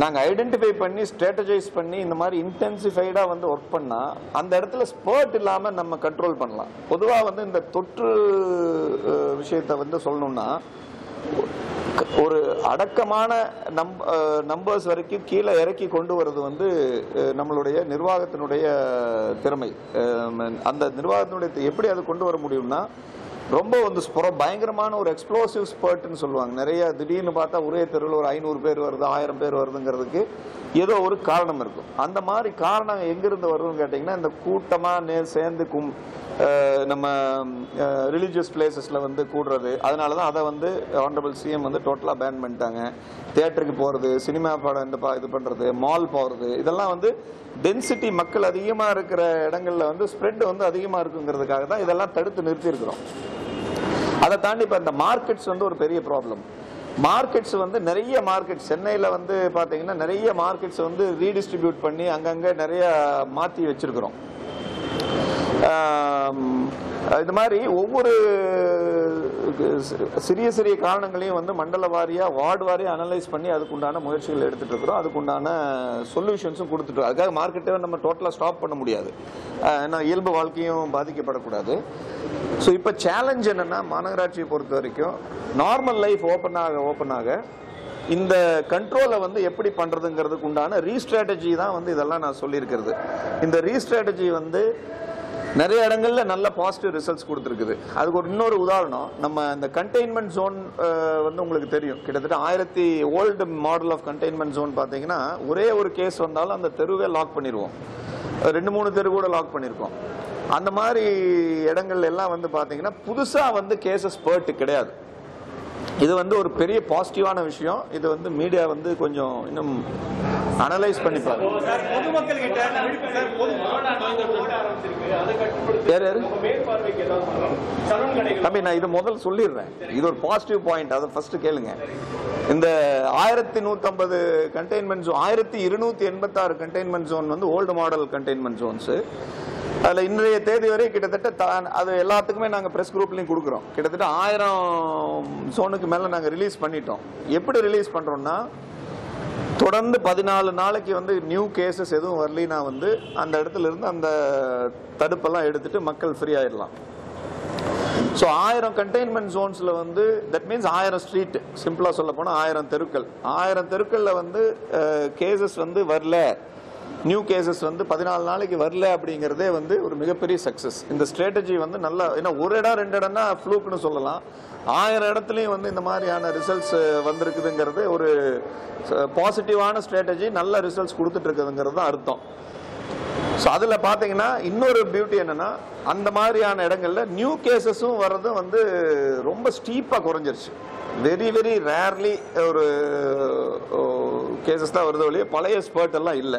நாங்கள் ஐடென்டிஃபை பண்ணி ஸ்ட்ராட்டஜைஸ் பண்ணி இந்த மாதிரி இன்டென்சிஃபைடாக வந்து ஒர்க் பண்ணால் அந்த இடத்துல ஸ்பர்ட் இல்லாமல் நம்ம கண்ட்ரோல் பண்ணலாம் பொதுவாக வந்து இந்த தொற்று அஹ், விஷயத்தை வந்து சொல்லணும்னா க- ஒரு அடக்கமான நம் நம்பர்ஸ் வரைக்கும் கீழே இறக்கி கொண்டு வர்றது வந்து அஹ், நம்மளுடைய நிர்வாகத்தினுடைய திறமை அஹ், அந்த நிர்வாகத்தினுடைய தி- எப்படி அதை கொண்டு வர முடியும்னா ரொம்ப வந்து ஸ்புற பயங்கரமான ஒரு எக்ஸ்ப்ளோசிவ் ஸ்பர்ட்னு சொல்லுவாங்க நிறைய திடீர்னு பார்த்தா ஒரே தெருவில் ஒரு ஐநூறு பேர் வருது ஆயிரம் பேர் வருதுங்கிறதுக்கு ஏதோ ஒரு காரணம் இருக்கும் அந்த மாதிரி காரணம் எங்கிருந்து வருதுன்னு கேட்டிங்கன்னா இந்த கூட்டமாக நே சேர்ந்து கும் அஹ் நம்ம ரிலீஜியஸ் பிளேசஸில் வந்து கூடுறது அதனால தான் அதை வந்து ஆனரபிள் சிஎம் வந்து டோட்டலாக பேன் பண்ணிட்டாங்க தியேட்டருக்கு போகிறது சினிமா படம் இந்த பா- இது பண்ணுறது மால் போகிறது இதெல்லாம் வந்து டென்சிட்டி மக்கள் அதிகமாக இருக்கிற இடங்கள்ல வந்து ஸ்ப்ரெட் வந்து அதிகமாக இருக்குங்கிறதுக்காக தான் இதெல்லாம் தடுத்து நிறுத்தியிருக்கிறோம் அதை தாண்டி இப்போ இந்த மார்க்கெட்ஸ் வந்து ஒரு பெரிய ப்ராப்ளம் மார்க்கெட்ஸ் வந்து நிறைய மார்க்கெட் சென்னையில் வந்து பார்த்தீங்கன்னா நிறைய மார்க்கெட்ஸ் வந்து ரீடிஸ்ட்ரிபியூட் பண்ணி அங்கங்கே நிறைய மாற்றி வச்சிருக்கிறோம் ஆம், இது மாதிரி ஒவ்வொரு சி- சிறிய சிறிய காரணங்களையும் வந்து மண்டல வாரியா வார்டு வாரியா அனலைஸ் பண்ணி அதுக்குண்டான முயற்சிகள் எடுத்துட்டு இருக்கிறோம் அதுக்குண்டான சொல்யூஷன்ஸும் கொடுத்துட்டு அதுக்காக மார்க்கெட்டை நம்ம டோட்டலாக ஸ்டாப் பண்ண முடியாது ஆஹ், ஏன்னா இயல்பு வாழ்க்கையும் பாதிக்கப்படக்கூடாது ஸோ இப்போ சேலஞ்ச் என்னன்னா மாநகராட்சியை பொறுத்த வரைக்கும் நார்மல் லைஃப் ஓப்பன் ஆக ஓப்பன் ஆக இந்த கண்ட்ரோலை வந்து எப்படி பண்றதுங்கிறதுக்கு உண்டான ரீஸ்ட்ராட்டஜி தான் வந்து இதெல்லாம் நான் சொல்லியிருக்கிறது இந்த ரீஸ்ட்ராட்டஜி வந்து நிறைய இடங்கள்ல நல்ல பாசிட்டிவ் ரிசல்ட்ஸ் கொடுத்துருக்குது அதுக்கு ஒரு இன்னொரு உதாரணம் நம்ம இந்த கண்டெய்ன்மெண்ட் ஜோன் வந்து உங்களுக்கு தெரியும் கிட்டத்தட்ட ஆயிரத்தி old model of containment zone பார்த்தீங்கன்னா ஒரே ஒரு கேஸ் வந்தாலும் அந்த தெருவே லாக் பண்ணிடுவோம் ரெண்டு மூணு தெரு கூட லாக் பண்ணியிருக்கோம் அந்த மாதிரி இடங்கள்ல எல்லாம் வந்து பார்த்தீங்கன்னா புதுசாக வந்து கேசஸ் பேர்ட்டு கிடையாது இது வந்து ஒரு பெரிய பாசிட்டிவான விஷயம் இது வந்து மீடியா வந்து கொஞ்சம் இன்னும் அனலைஸ் பண்ணி பாருங்க சார் பொதுமக்கள் கிட்ட சார் பொது ஓட ஆரம்பிச்சிருக்கு அதை கட்டுப்படுத்த யார் யாரு மேற்பார்வைக்கு ஏதாவது பண்ணலாம் சலூன் கடைகள் தம்பி நான் இது முதல் சொல்லிடுறேன் இது ஒரு பாசிட்டிவ் பாயிண்ட் அதை ஃபர்ஸ்ட் கேளுங்க இந்த ஆயிரத்தி நூத்தம்பது கண்டெய்ன்மெண்ட் ஜோன் ஆயிரத்தி இருநூத்தி எண்பத்தாறு கண்டெய்ன்மெண்ட் ஜோன் வந்து ஓல்டு மாடல் கண்டெய்ன்மெண்ட் ஜோன்ஸ் அதுல இன்றைய தேதி வரை கிட்டத்தட்ட தா- அது எல்லாத்துக்குமே நாங்க பிரஸ் குரூப்லயும் கொடுக்குறோம் கிட்டத்தட்ட ஆயிரம் ஜோனுக்கு மேல நாங்க ரிலீஸ் பண்ணிட்டோம் எப்படி ரிலீஸ் பண்றோம்னா தொடர்ந்து பதினாலு நாளைக்கு வந்து நியூ கேசஸ் எதுவும் வரலினா வந்து அந்த இடத்துல இருந்து அந்த தடுப்பெல்லாம் எடுத்துட்டு மக்கள் ஃப்ரீ ஆயிடலாம் ஸோ ஆயிரம் கண்டெய்ன்மெண்ட் ஜோன்ஸில் வந்து தட் மீன்ஸ் ஆயிரம் ஸ்ட்ரீட் சிம்பிளாக சொல்ல போனால் ஆயிரம் தெருக்கள் ஆயிரம் தெருக்களில் வந்து கேசஸ் வந்து வரல நியூ கேசஸ் வந்து பதினாலு நாளைக்கு வரல அப்படிங்கிறதே வந்து ஒரு மிகப்பெரிய சக்ஸஸ் இந்த ஸ்ட்ராட்டஜி வந்து நல்லா ஏன்னா ஒரு இடம் ரெண்டு இடம்னா ஃப்ளூக்னு சொல்லலாம் ஆயிரம் இடத்துலையும் வந்து இந்த மாதிரியான ரிசல்ட்ஸ் வந்திருக்குதுங்கிறது ஒரு பாசிட்டிவான ஸ்ட்ராட்டஜி நல்ல ரிசல்ட்ஸ் கொடுத்துட்டு இருக்குதுங்கிறது தான் அர்த்தம் ஸோ அதில் பார்த்தீங்கன்னா இன்னொரு பியூட்டி என்னன்னா அந்த மாதிரியான இடங்கள்ல நியூ கேசஸும் வர்றதும் வந்து ரொம்ப ஸ்டீப்பாக குறைஞ்சிருச்சு வெரி வெரி ரேர்லி ஒரு கேசஸ் தான் வருது ஒழிய பழைய ஸ்பர்ட் எல்லாம் இல்லை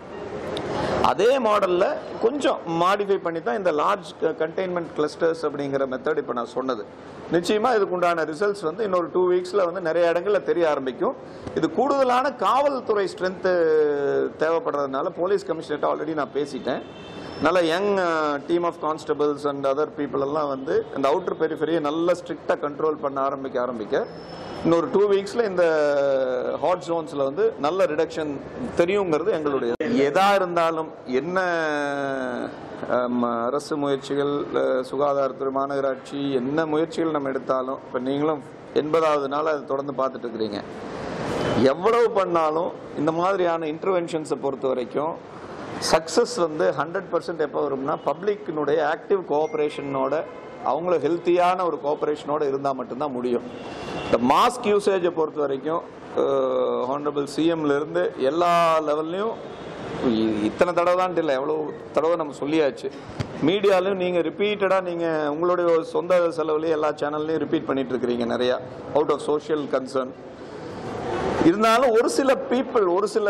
அதே மாடல்ல கொஞ்சம் மாடிஃபை பண்ணி தான் இந்த லார்ஜ் கண்டெய்ன்மெண்ட் கிளஸ்டர்ஸ் அப்படிங்கிற மெத்தட் இப்போ நான் சொன்னது நிச்சயமா இதுக்குண்டான ரிசல்ட்ஸ் வந்து இன்னொரு டூ வீக்ஸ்ல வந்து நிறைய இடங்கள்ல தெரிய ஆரம்பிக்கும் இது கூடுதலான காவல்துறை ஸ்ட்ரென்த் தேவைப்படுறதுனால போலீஸ் கமிஷனர்ட்ட ஆல்ரெடி நான் பேசிட்டேன் நல்ல young team of constables and other people எல்லாம் வந்து இந்த அவுட்டர் பெரிஃபெரியை நல்ல ஸ்ட்ரிக்டாக கண்ட்ரோல் பண்ண ஆரம்பிக்க ஆரம்பிக்க இன்னொரு டூ வீக்ஸ்ல இந்த ஹாட் ஜோன்ஸ்ல வந்து நல்ல ரிடக்ஷன் தெரியுங்கிறது எங்களுடைய எதா இருந்தாலும் என்ன ஆம், அரசு முயற்சிகள் அஹ், சுகாதாரத்துறை மாநகராட்சி என்ன முயற்சிகள் நம்ம எடுத்தாலும் இப்போ நீங்களும் எண்பதாவது நாள் அதை தொடர்ந்து பார்த்துட்டு இருக்கிறீங்க எவ்வளவு பண்ணாலும் இந்த மாதிரியான இன்டர்வென்ஷன்ஸை பொறுத்த வரைக்கும் சக்ஸஸ் வந்து ஹண்ட்ரட் பர்சன்ட் எப்போ வரும்னா பப்ளிக்கினுடைய ஆக்டிவ் கோஆப்ரேஷனோட அவங்கள ஹெல்த்தியான ஒரு கோஆப்ரேஷனோட இருந்தால் மட்டும்தான் முடியும் இந்த மாஸ்க் யூசேஜை பொறுத்த வரைக்கும் ஹானரபிள் சிஎம்ல இருந்து எல்லா லெவல்லையும் இத்தனை தடவை தான் இல்லை எவ்வளோ தடவை நம்ம சொல்லியாச்சு மீடியாலையும் நீங்கள் ரிப்பீட்டடாக நீங்கள் உங்களுடைய சொந்த செலவுலேயும் எல்லா சேனல்லையும் ரிப்பீட் பண்ணிட்டு இருக்கிறீங்க நிறையா அவுட் ஆஃப் சோஷியல் கன்சர்ன் இருந்தாலும் ஒரு சில பீப்புள் ஒரு சில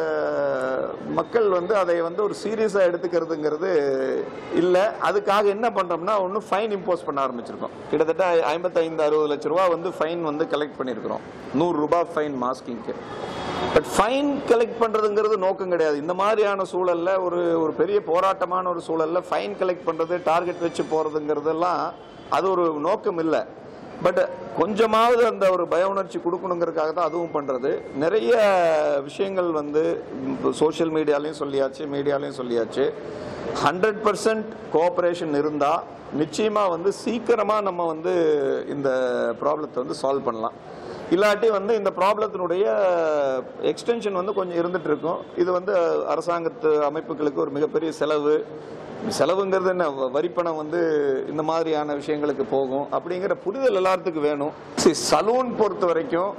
மக்கள் வந்து அதை வந்து ஒரு சீரியஸாக எடுத்துக்கிறதுங்கிறது இல்லை அதுக்காக என்ன பண்ணுறோம்னா ஒன்று ஃபைன் இம்போஸ் பண்ண ஆரம்பிச்சிருக்கோம் கிட்டத்தட்ட ஐம்பத்தைந்து அறுபது லட்ச ரூபா வந்து ஃபைன் வந்து கலெக்ட் பண்ணியிருக்கிறோம் நூறு ரூபாய் ஃபைன் மாஸ்கிங்க்கு பட் ஃபைன் கலெக்ட் பண்ணுறதுங்கிறது நோக்கம் கிடையாது இந்த மாதிரியான சூழல்ல ஒரு ஒரு பெரிய போராட்டமான ஒரு சூழல்ல ஃபைன் கலெக்ட் பண்ணுறது டார்கெட் வச்சு போகிறதுங்கிறதெல்லாம் அது ஒரு நோக்கம் இல்லை பட் கொஞ்சமாவது அந்த ஒரு பய உணர்ச்சி கொடுக்கணுங்கிறதுக்காக தான் அதுவும் பண்ணுறது நிறைய விஷயங்கள் வந்து சோஷியல் மீடியாலையும் சொல்லியாச்சு மீடியாலையும் சொல்லியாச்சு ஹண்ட்ரட் பர்சன்ட் கோஆப்ரேஷன் இருந்தால் நிச்சயமாக வந்து சீக்கிரமாக நம்ம வந்து இந்த ப்ராப்ளத்தை வந்து சால்வ் பண்ணலாம் இல்லாட்டி வந்து இந்த ப்ராப்ளத்தினுடைய எக்ஸ்டென்ஷன் வந்து கொஞ்சம் இருந்துட்டு இருக்கும் இது வந்து அரசாங்கத்து அமைப்புகளுக்கு ஒரு மிகப்பெரிய செலவு செலவுங்கிறது என்ன வ- வரிப்பணம் வந்து இந்த மாதிரியான விஷயங்களுக்கு போகும் அப்படிங்கிற புரிதல் எல்லாத்துக்கும் வேணும் சலூன் பொறுத்த வரைக்கும்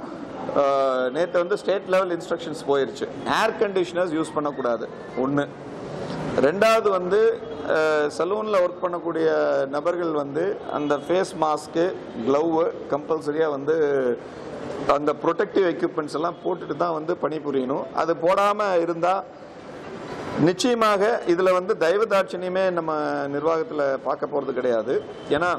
நேற்று வந்து ஸ்டேட் லெவல் இன்ஸ்ட்ரக்ஷன்ஸ் போயிருச்சு ஏர் கண்டிஷனர்ஸ் யூஸ் பண்ணக்கூடாது ஒன்று ரெண்டாவது வந்து சலூனில் ஒர்க் பண்ணக்கூடிய நபர்கள் வந்து அந்த ஃபேஸ் மாஸ்க்கு க்ளவ்வு கம்பல்சரியாக வந்து அந்த ப்ரொடெக்டிவ் எக்யூப்மெண்ட்ஸ் எல்லாம் போட்டுட்டு தான் வந்து பணிபுரியணும் அது போடாமல் இருந்தால் நிச்சயமாக இதில் வந்து தயவு தாட்சணியமே நம்ம நிர்வாகத்தில் பார்க்க போகிறது கிடையாது ஏன்னா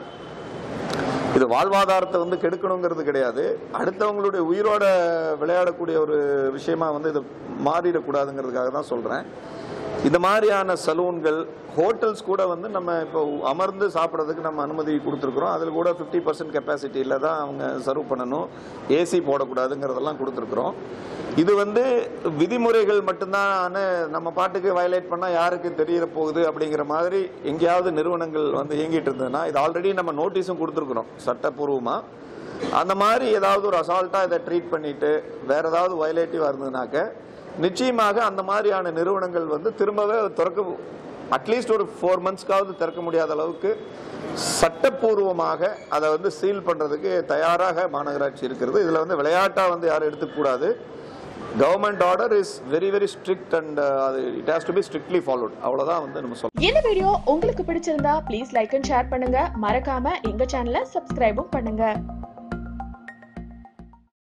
இது வாழ்வாதாரத்தை வந்து கெடுக்கணுங்கிறது கிடையாது அடுத்தவங்களுடைய உயிரோட விளையாடக்கூடிய ஒரு விஷயமா வந்து இது மாறிடக்கூடாதுங்கிறதுக்காக தான் சொல்கிறேன் இந்த மாதிரியான சலூன்கள் ஹோட்டல்ஸ் கூட வந்து நம்ம இப்போ அமர்ந்து சாப்பிட்றதுக்கு நம்ம அனுமதி கொடுத்துருக்குறோம் அதில் கூட ஃபிஃப்டி பர்சன்ட் கெப்பாசிட்டியில் தான் அவங்க சர்வ் பண்ணணும் ஏசி போடக்கூடாதுங்கிறதெல்லாம் கொடுத்துருக்குறோம் இது வந்து விதிமுறைகள் மட்டும்தான் நம்ம பாட்டுக்கு வயலேட் பண்ணால் யாருக்கு தெரிய போகுது அப்படிங்கிற மாதிரி எங்கேயாவது நிறுவனங்கள் வந்து இயங்கிட்டு இருந்ததுன்னா இது ஆல்ரெடி நம்ம நோட்டீஸும் கொடுத்துருக்குறோம் சட்டப்பூர்வமாக அந்த மாதிரி ஏதாவது ஒரு அசால்ட்டாக இதை ட்ரீட் பண்ணிட்டு வேற ஏதாவது வயலேட்டிவாக இருந்ததுனாக்க நிச்சயமாக அந்த மாதிரியான நிறுவனங்கள் வந்து திரும்பவே அதை திறக்க அட்லீஸ்ட் ஒரு ஃபோர் மந்த்ஸ்க்காவது திறக்க முடியாத அளவுக்கு சட்டப்பூர்வமாக அதை வந்து சீல் பண்ணுறதுக்கு தயாராக மாநகராட்சி இருக்கிறது இதில் வந்து விளையாட்டாக வந்து யாரும் எடுத்துக்கூடாது government order is very very strict and அது it has to be strictly followed அவ்வளோதான் வந்து நம்ம சொல்லலாம் இந்த வீடியோ உங்களுக்கு பிடிச்சிருந்தா ப்ளீஸ் லைக் அண்ட் ஷேர் பண்ணுங்க மறக்காம எங்க சேனலை சப்ஸ்கிரைபும் பண்ணுங்க